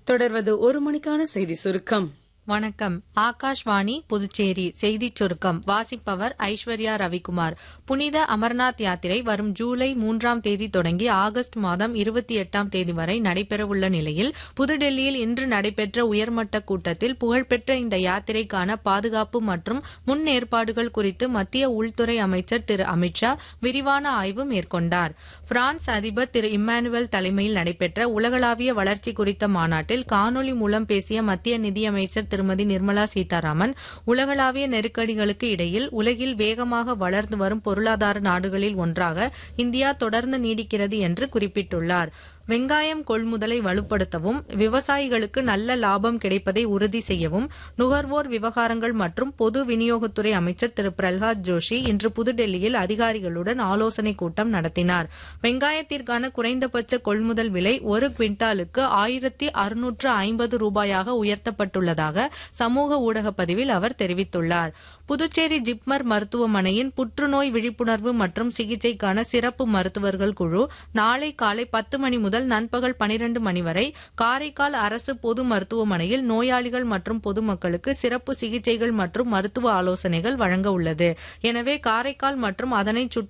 தொடர்வது ஒரு மணிக்கான செய்தி சுருக்கம் வணக்கம் ஆகாஷ்வாணி புதுச்சேரி செய்திச் சுருக்கம் வாசிப்பவர் ஐஸ்வர்யா ரவிக்குமார் புனித அமர்நாத் யாத்திரை வரும் ஜூலை மூன்றாம் தேதி தொடங்கி ஆகஸ்ட் மாதம் இருபத்தி எட்டாம் தேதி வரை நடைபெறவுள்ள நிலையில் புதுடெல்லியில் இன்று நடைபெற்ற உயர்மட்ட கூட்டத்தில் புகழ்பெற்ற இந்த யாத்திரைக்கான பாதுகாப்பு மற்றும் முன்னேற்பாடுகள் குறித்து மத்திய உள்துறை அமைச்சர் திரு அமித்ஷா விரிவான ஆய்வு மேற்கொண்டார் பிரான்ஸ் அதிபர் திரு இம்மானுவேல் தலைமையில் நடைபெற்ற உலகளாவிய வளர்ச்சி குறித்த மாநாட்டில் காணொலி மூலம் பேசிய மத்திய நிதியமைச்சர் திருமதி நிர்மலா சீதாராமன் உலகளாவிய நெருக்கடிகளுக்கு இடையில் உலகில் வேகமாக வளர்ந்து வரும் பொருளாதார நாடுகளில் ஒன்றாக இந்தியா தொடர்ந்து நீடிக்கிறது என்று குறிப்பிட்டுள்ளார் வெங்காயம் கொள்முதலை வலுப்படுத்தவும் விவசாயிகளுக்கு நல்ல லாபம் கிடைப்பதை உறுதி செய்யவும் நுகர்வோர் விவகாரங்கள் மற்றும் பொது விநியோகத்துறை அமைச்சர் திரு பிரல்ஹாத் ஜோஷி இன்று புதுடெல்லியில் அதிகாரிகளுடன் ஆலோசனைக் கூட்டம் நடத்தினார் வெங்காயத்திற்கான குறைந்தபட்ச கொள்முதல் விலை ஒரு குவிண்டாலுக்கு ஆயிரத்தி அறுநூற்று ஐம்பது ரூபாயாக உயர்த்தப்பட்டுள்ளதாக சமூக ஊடக பதிவில் அவர் தெரிவித்துள்ளார் புதுச்சேரி ஜிப்மர் மருத்துவமனையின் புற்றுநோய் விழிப்புணர்வு மற்றும் சிகிச்சைக்கான சிறப்பு மருத்துவர்கள் குழு நாளை காலை பத்து மணி முதல் நண்பகல் பனிரண்டு மணி வரை காரைக்கால் அரசு பொது மருத்துவமனையில் நோயாளிகள் மற்றும் பொதுமக்களுக்கு சிறப்பு சிகிச்சைகள் மற்றும் மருத்துவ ஆலோசனைகள் வழங்க உள்ளது எனவே காரைக்கால் மற்றும் அதனை